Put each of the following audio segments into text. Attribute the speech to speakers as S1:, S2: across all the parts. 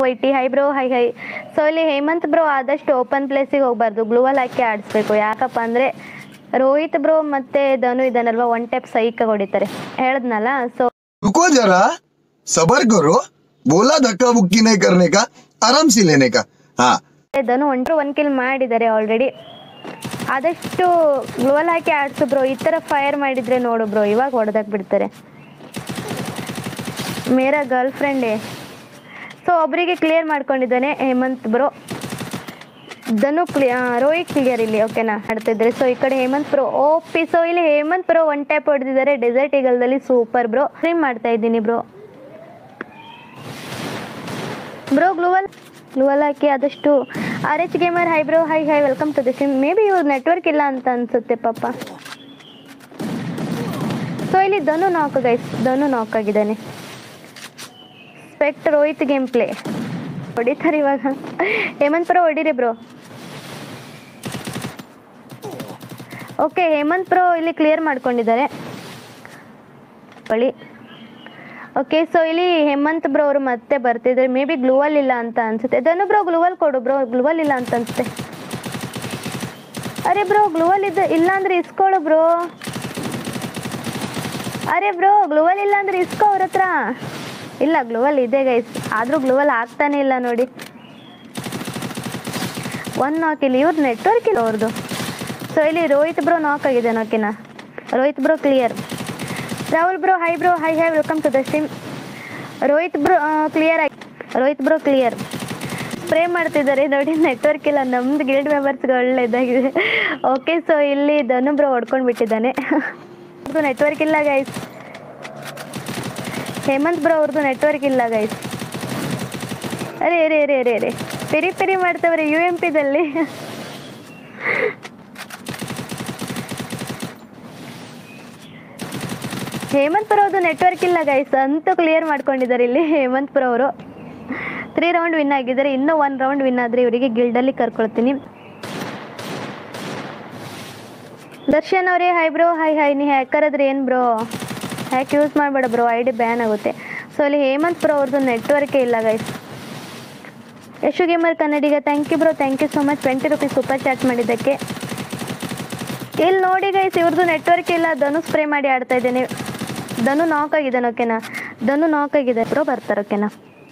S1: ವೈಟಿ hi bro hi hi so ಇಲ್ಲಿ Hemanth bro ಆದಷ್ಟು open ಪ್ಲೇಸಿಗೆ ಹೋಗ್ಬಾರ್ದು ಗ್ಲೂವಲ್ ಹಾಕಿ ಆಡಿಸ್ಬೇಕು ಯಾಕಪ್ಪ ಅಂದರೆ ರೋಹಿತ್ ಬ್ರೋ ಮತ್ತೆ ಧನು ಇದನ್ನಲ್ವಾ ಒನ್ ಟೈಪ್ ಸೈಕ್ ಹೊಡಿತಾರೆ ಹೇಳದ್ನಲ್ಲ ಸೊ
S2: रुको जरा सबर करो बोला धक्का बुक्की नहीं करने का आराम से लेने का हाँ
S1: ಧನು ಒಂಟ್ರು ಒನ್ ಕಿಲ್ ಮಾಡಿದ್ದಾರೆ ಆಲ್ರೆಡಿ ಆದಷ್ಟು ಗ್ಲೋವಲ್ ಹಾಕಿ ಆಡ್ಸು ಬ್ರೋ ಈ ಥರ ಫೈರ್ ಮಾಡಿದ್ರೆ ನೋಡು ಬ್ರೋ ಇವಾಗ ಹೊಡೆದಾಕ್ ಬಿಡ್ತಾರೆ ಮೇರಾ ಗರ್ಲ್ ಫ್ರೆಂಡೇ ಸೊ ಒಬ್ಬರಿಗೆ ಕ್ಲಿಯರ್ ಮಾಡ್ಕೊಂಡಿದ್ದಾನೆ ಹೇಮಂತ್ ಬ್ರೋ ಧನು ಕ್ಲಿಯ ರೋಹಿತ್ ಕ್ಲಿಯರ್ ಇಲ್ಲಿ ಓಕೆನಾ ಆಡ್ತಿದ್ರೆ ಸೊ ಈ ಕಡೆ ಹೇಮಂತ್ ಬ್ರೋ ಓಪಿ ಸೊ ಇಲ್ಲಿ ಹೇಮಂತ್ ಬ್ರೋ ಒನ್ ಟೈಪ್ ಹೊಡೆದಿದ್ದಾರೆ ಡೆಸರ್ಟ್ ಈಗಲ್ದಲ್ಲಿ ಸೂಪರ್ ಬ್ರೋ ಸ್ಟ್ರೀಮ್ ಮಾಡ್ತಾ ಇದ್ದೀನಿ ಬ್ರೋ ಬ್ರೋ ಗ್ಲೂವಲ್ ಗ್ಲೂವಲ್ ಹಾಕಿ ಆದಷ್ಟು R H gamer hi bro hi hi welcome to the sim maybe ಇವ್ರ ನೆಟ್ವರ್ಕ್ ಇಲ್ಲ ಅಂತ ಅನ್ಸುತ್ತೆ ಪಾಪ ಸೊ ಇಲ್ಲಿ ಧನು ನಾಕ್ ಗೈಸ್ ಧನು ನಾಕ್ ಆಗಿದ್ದಾನೆ ಸ್ಪೆಕ್ಟ್ ರೋಹಿತ್ ಗೇಮ್ ಪ್ಲೇ ಹೊಡಿತಾರೆ ಇವಾಗ ಹೇಮಂತ್ ಬ್ರೋ ಹೊಡೀರಿ ಬ್ರೋ ಓಕೆ ಹೇಮಂತ್ ಬ್ರೋ ಇಲ್ಲಿ ಕ್ಲಿಯರ್ ಮಾಡ್ಕೊಂಡಿದ್ದಾರೆ ಹೊಳಿ ಓಕೆ ಸೊ ಇಲ್ಲಿ ಹೇಮಂತ್ ಬ್ರೋ ಅವರು ಮತ್ತೆ ಬರ್ತಿದ್ದಾರೆ ಮೇ ಬಿ ಗ್ಲೂವಲ್ ಇಲ್ಲ ಅಂತ ಅನ್ಸುತ್ತೆ ಧನು ಬ್ರೋ ಗ್ಲೂವಲ್ ಕೊಡು ಬ್ರೋ ಗ್ಲೂವಲ್ ಇಲ್ಲ ಅಂತ ಅನ್ಸುತ್ತೆ ಅರೆ ಬ್ರೋ ಗ್ಲೂವಲ್ ಇದೆ ಇಲ್ಲ ಅಂದ್ರೆ ಇಸ್ಕೊಳ್ಳು ಬ್ರೋ ಅರೆ ಬ್ರೋ ಗ್ಲೂವಲ್ ಇಲ್ಲ ಅಂದ್ರೆ ಇಸ್ಕೋ ಅವ್ರ ಹತ್ರ ಇಲ್ಲ ಗ್ಲೂವಲ್ ಇದೆ ಗೈಸ್ ಆದ್ರೂ ಗ್ಲೂವಲ್ ಆಗ್ತಾನೆ ಇಲ್ಲ ನೋಡಿ ಒನ್ ನಾಕ್ ಇಲ್ಲಿ ಇವ್ರ ನೆಟ್ವರ್ಕ್ ಇಲ್ಲ ಅವ್ರದ್ದು ಸೊ ಇಲ್ಲಿ ರೋಹಿತ್ ಬ್ರೋ ನಾಕ್ ಆಗಿದೆ ನಾಕಿನ Rohit bro clear Rahul bro hi bro hi hi welcome to the stream Rohit bro clear ಆಗಿ ರೋಹಿತ್ ಬ್ರೋ ಕ್ಲಿಯರ್ ಸ್ಪ್ರೇ ಮಾಡ್ತಿದ್ದಾರೆ ನೋಡಿ ನೆಟ್ವರ್ಕ್ ಇಲ್ಲ ನಮ್ದು ಗಿಲ್ಡ್ ಮೆಂಬರ್ಸ್ಗೆ ಒಳ್ಳೆದಾಗಿದೆ ಓಕೆ ಸೊ ಇಲ್ಲಿ ಧನು ಬ್ರೋ ಹೊಡ್ಕೊಂಡು ಬಿಟ್ಟಿದ್ದಾನೆ ಅವ್ರದ್ದು ನೆಟ್ವರ್ಕ್ ಇಲ್ಲ ಗೈಸ್ ಹೇಮಂತ್ ಬ್ರೋ ಅವ್ರದ್ದು ನೆಟ್ವರ್ಕ್ ಇಲ್ಲ ಗೈಸ್ ಅರೆ ಅರೆ ಅರೆ ಅರೆ ಅರೆ ಪೆರಿ ಪೆರಿ ಮಾಡ್ತವ್ರೆ ಯು ಎಂ ಪಿದಲ್ಲಿ ಹೇಮಂತ್ ಪುರ ಅವ್ರದ್ದು ನೆಟ್ವರ್ಕ್ ಇಲ್ಲ ಗೈಸ್ ಅಂತೂ ಕ್ಲಿಯರ್ ಮಾಡ್ಕೊಂಡಿದ್ದಾರೆ ಇಲ್ಲಿ ಹೇಮಂತ್ ಪುರ ಅವರು ತ್ರೀ ರೌಂಡ್ ವಿನ್ ಆಗಿದ್ದಾರೆ ಇನ್ನೂ ಒನ್ ರೌಂಡ್ ವಿನ್ ಆದರೆ ಇವರಿಗೆ ಗಿಲ್ಡಲ್ಲಿ ಕರ್ಕೊಳ್ತೀನಿ ದರ್ಶನ್ ಅವರೇ ಹೈ ಬ್ರೋ ಹೈ ಹೈ ನೀ ಹ್ಯಾಕರ್ ಆದ್ರೆ ಏನು ಬ್ರೋ ಹ್ಯಾಕ್ ಯೂಸ್ ಮಾಡಬೇಡ ಬ್ರೋ ಐ ಡಿ ಬ್ಯಾನ್ ಆಗುತ್ತೆ ಸೊ ಅಲ್ಲಿ ಹೇಮಂತ್ ಬ್ರೋ ಅವ್ರದ್ದು ನೆಟ್ವರ್ಕೇ ಇಲ್ಲ ಗೈಸ್ ಯಶು ಗೇಮರ್ ಕನ್ನಡಿಗ thank you bro thank you so much twenty rupees super chat ಮಾಡಿದ್ದಕ್ಕೆ ಇಲ್ಲಿ ನೋಡಿ ಗೈಸ್ ಇವ್ರದ್ದು ನೆಟ್ವರ್ಕ್ ಇಲ್ಲ ಧನು ಸ್ಪ್ರೇ ಮಾಡಿ ಆಡ್ತಾ ಇದ್ದೇನೆ ಧನು ನಾಕ್ ಆಗಿದ್ದಾನೆ ಓಕೆನಾ ಧನು ನಾಕ್ ಆಗಿದೆ ಬ್ರೋ ಬರ್ತಾರೆ ಓಕೆನಾ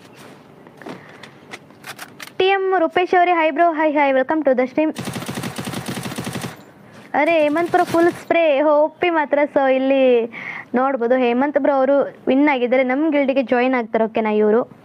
S1: ಟಿ ಎಮ್ ರೂಪೇಶ್ ಅವರೇ hi bro hi hi welcome to the stream ಅರೆ ಹೇಮಂತ್ ಬ್ರೋ ಫುಲ್ ಸ್ಪ್ರೇ ಹೋಪಿ ಮಾತ್ರ ಸೊ ಇಲ್ಲಿ ನೋಡ್ಬೋದು ಹೇಮಂತ್ ಬ್ರೋ ಅವರು ವಿನ್ ಆಗಿದ್ದಾರೆ ನಮ್ಮ ಗಿಲ್ಡಿಗೆ ಜಾಯಿನ್ ಆಗ್ತಾರೆ ಓಕೆನಾ ಇವರು